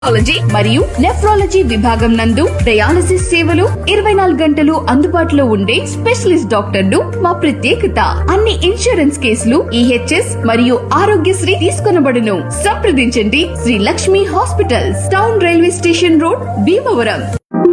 oncology మరియు nephrology విభాగం నందు డయాలసిస్ సేవలు ఇరవై నాలుగు గంటలు అందుబాటులో ఉండే స్పెషలిస్ట్ డాక్టర్లు మా ప్రత్యేకత అన్ని ఇన్సూరెన్స్ కేసులు ఈహెచ్ఎస్ మరియు ఆరోగ్యశ్రీ తీసుకొనబడును సంప్రదించండి Shri Lakshmi hospitals town railway station road Bhimavaram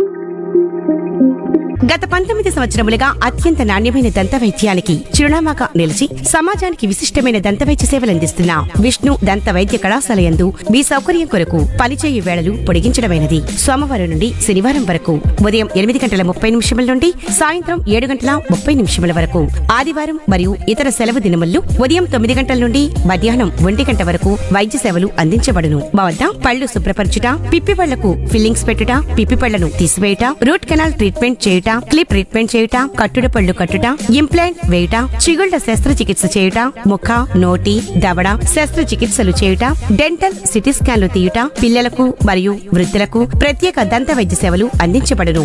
గత పంతొమ్మిది సంవత్సరములుగా అత్యంత నాణ్యమైన దంత వైద్యానికి చిరునామాగా నిలిచి సమాజానికి విశిష్టమైన దంత వైద్య సేవలందిస్తున్న విష్ణు దంత వైద్య కళాశాల యందు మీ సౌకర్యం కొరకు పనిచేయు వేళలు పొడిగించడమైనది సోమవారం నుండి శనివారం వరకు ఉదయం ఎనిమిది గంటల ముప్పై నిమిషముల నుండి సాయంత్రం ఏడు గంటల ముప్పై నిమిషముల వరకు ఆదివారం మరియు ఇతర సెలవు దినముల్లో ఉదయం తొమ్మిది గంటల నుండి మధ్యాహ్నం ఒంటి గంట వరకు వైద్య సేవలు అందించబడును మా వద్ద పళ్ళు శుభ్రపరచుట పిప్పి పళ్లకు ఫిల్లింగ్స్ పెట్టుట పిప్పి పళ్లను తీసివేయుట రూట్ కెనాల్ ట్రీట్మెంట్ చేయుట క్లిప్ ట్రీట్మెంట్ చేయుట కట్టుడ పళ్ళు కట్టుట ఇంప్లాంట్ వేయుట చిగుళ్ల శస్త్రచికిత్స చేయుట ముఖ నోటి దవడ శస్త్రచికిత్సలు చేయుట డెంటల్ సిటీ స్కాన్లు తీయుట పిల్లలకు మరియు వృద్ధులకు ప్రత్యేక దంత వైద్య సేవలు అందించబడును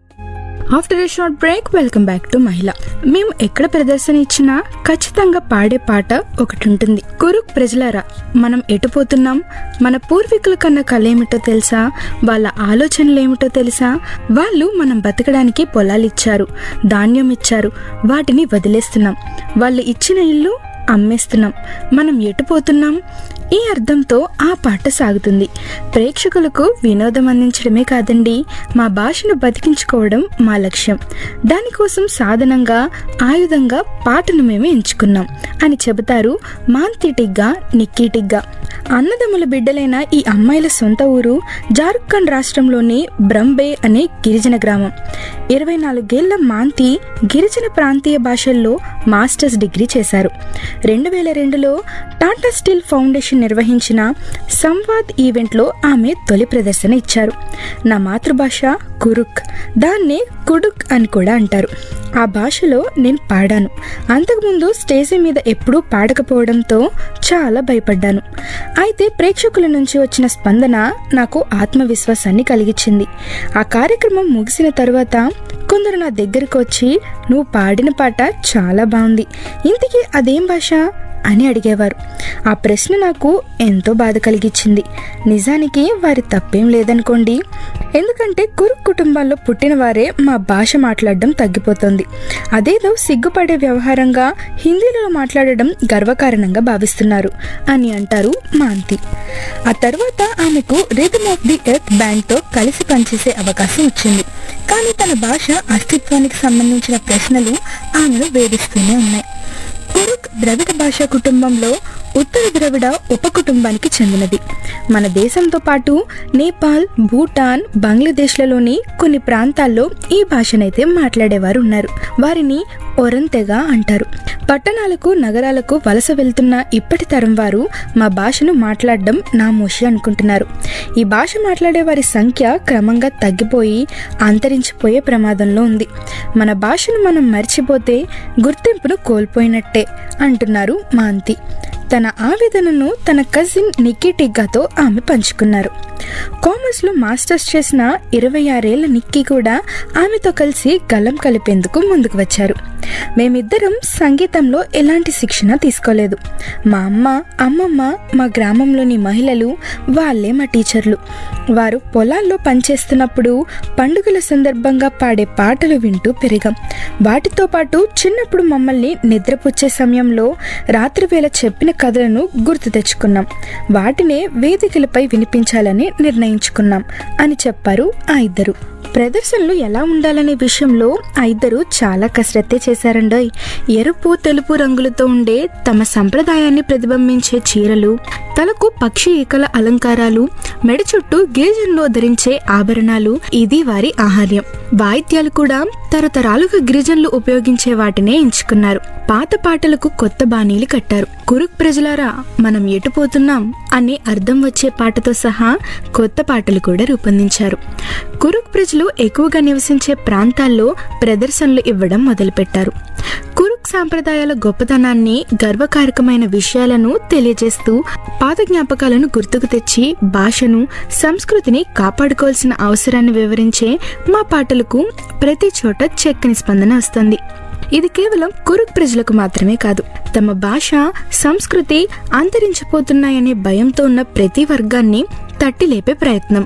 after a short break welcome back to Mahila మేము ఎక్కడ ప్రదర్శన ఇచ్చినా ఖచ్చితంగా పాడే పాట ఒకటి ఉంటుంది కురుక్ ప్రజలారా మనం ఎటుపోతున్నాం మన పూర్వీకుల కన్నా కళ ఏమిటో తెలుసా వాళ్ళ ఆలోచనలు ఏమిటో తెలుసా వాళ్ళు మనం బతకడానికి పొలాలు ఇచ్చారు ధాన్యం ఇచ్చారు వాటిని వదిలేస్తున్నాం వాళ్ళు ఇచ్చిన ఇల్లు అమ్మేస్తున్నాం మనం ఎటుపోతున్నాం ఈ అర్థంతో ఆ పాట సాగుతుంది ప్రేక్షకులకు వినోదం అందించడమే కాదండి మా భాషను బతికించుకోవడం మా లక్ష్యం దానికోసం సాధనంగా ఆయుధంగా పాటను మేము ఎంచుకున్నాం అని చెబుతారు మాంతిటిగ్గా నిక్కీటిగ్గా అన్నదమ్ముల బిడ్డలైన ఈ అమ్మాయిల సొంత ఊరు జార్ఖండ్ రాష్ట్రంలోని బ్రంబే అనే గిరిజన గ్రామం ఇరవై నాలుగేళ్ల మాంతి గిరిజన ప్రాంతీయ భాషల్లో మాస్టర్స్ డిగ్రీ చేశారు రెండు వేల రెండులో టాటా స్టీల్ ఫౌండేషన్ నిర్వహించిన సంవాద్ ఈవెంట్లో ఆమె తొలి ప్రదర్శన ఇచ్చారు నా మాతృభాష కురుక్ దాన్నే కుడుక్ అని కూడా అంటారు ఆ భాషలో నేను పాడాను అంతకుముందు స్టేజి మీద ఎప్పుడూ పాడకపోవడంతో చాలా భయపడ్డాను అయితే ప్రేక్షకుల నుంచి వచ్చిన స్పందన నాకు ఆత్మవిశ్వాసాన్ని కలిగించింది ఆ కార్యక్రమం ముగిసిన తర్వాత కొందరు నా దగ్గరకు వచ్చి నువ్వు పాడిన పాట చాలా బాగుంది ఇంతకీ అదేం భాష అని అడిగేవారు ఆ ప్రశ్న నాకు ఎంతో బాధ కలిగించింది నిజానికి వారి తప్పేం లేదనుకోండి ఎందుకంటే కురు కుటుంబాల్లో పుట్టిన వారే మా భాష మాట్లాడడం తగ్గిపోతుంది అదేదో సిగ్గుపడే వ్యవహారంగా హిందీలో మాట్లాడడం గర్వకారణంగా భావిస్తున్నారు అని అంటారు మాంతి ఆ తర్వాత ఆమెకు రిథమ్ ఆఫ్ ది ఎర్త్ బ్యాండ్తో కలిసి పనిచేసే అవకాశం వచ్చింది కానీ తన భాష అస్తిత్వానికి సంబంధించిన ప్రశ్నలు ఆమెను వేధిస్తూనే ఉన్నాయి కురుక్ ద్రవిడ భాషా కుటుంబంలో ఉత్తర ద్రవిడ ఉపకుటుంబానికి చెందినది మన దేశంతో పాటు నేపాల్ భూటాన్ బంగ్లాదేశ్లలోని కొన్ని ప్రాంతాల్లో ఈ భాషనైతే మాట్లాడేవారు ఉన్నారు వారిని ఒరంతెగ అంటారు పట్టణాలకు నగరాలకు వలస వెళ్తున్న ఇప్పటి తరం వారు మా భాషను మాట్లాడడం నామోషి అనుకుంటున్నారు ఈ భాష మాట్లాడే వారి సంఖ్య క్రమంగా తగ్గిపోయి అంతరించిపోయే ప్రమాదంలో ఉంది మన భాషను మనం మర్చిపోతే గుర్తింపును కోల్పోయినట్టే అంటున్నారు మాంతి తన ఆవేదనను తన కజిన్ నిక్కీ టిగ్గాతో ఆమె పంచుకున్నారు కామర్స్లో మాస్టర్స్ చేసిన ఇరవై ఆరేళ్ల నిక్కీ కూడా ఆమెతో కలిసి గల్లం కలిపేందుకు ముందుకు వచ్చారు మేమిద్దరం సంగీతంలో ఎలాంటి శిక్షణ తీసుకోలేదు మా అమ్మ అమ్మమ్మ మా గ్రామంలోని మహిళలు వాళ్ళే మా టీచర్లు వారు పొలాల్లో పనిచేస్తున్నప్పుడు పండుగల సందర్భంగా పాడే పాటలు వింటూ పెరిగాం వాటితో పాటు చిన్నప్పుడు మమ్మల్ని నిద్రపుచ్చే సమయంలో రాత్రివేళ చెప్పిన కథలను గుర్తు తెచ్చుకున్నాం వాటినే వేదికలపై వినిపించాలని నిర్ణయించుకున్నాం అని చెప్పారు ఆ ఇద్దరు ప్రదర్శనలు ఎలా ఉండాలనే విషయంలో ఆ ఇద్దరు చాలా కసరత్తే చేశారండోయ్ ఎరుపు తెలుపు రంగులతో ఉండే తమ సంప్రదాయాన్ని ప్రతిబింబించే చీరలు తలకు పక్షి ఈకల అలంకారాలు మెడ చుట్టూ గిరిజనులు ధరించే ఆభరణాలు ఇది వారి ఆహార్యం వాయిద్యాలు కూడా తరతరాలుగా గిరిజనులు ఉపయోగించే వాటినే ఎంచుకున్నారు పాత పాటలకు కొత్త బాణీలు కట్టారు కురుక్ ప్రజలారా మనం ఎటుపోతున్నాం అనే అర్థం వచ్చే పాటతో సహా కొత్త పాటలు కూడా రూపొందించారు కురుక్ ప్రజలు ఎక్కువగా నివసించే ప్రాంతాల్లో ప్రదర్శనలు ఇవ్వడం మొదలుపెట్టారు కురుక్ సాంప్రదాయాల గొప్పతనాన్ని గర్వకారకమైన విషయాలను తెలియజేస్తూ పాత జ్ఞాపకాలను గుర్తుకు తెచ్చి భాషను సంస్కృతిని కాపాడుకోవాల్సిన అవసరాన్ని వివరించే మా పాటలకు ప్రతి చోట చక్కని స్పందన వస్తుంది ఇది కేవలం కురుక్ ప్రజలకు మాత్రమే కాదు తమ భాష సంస్కృతి అంతరించిపోతున్నాయనే భయంతో ఉన్న ప్రతి వర్గాన్ని తట్టి లేపే ప్రయత్నం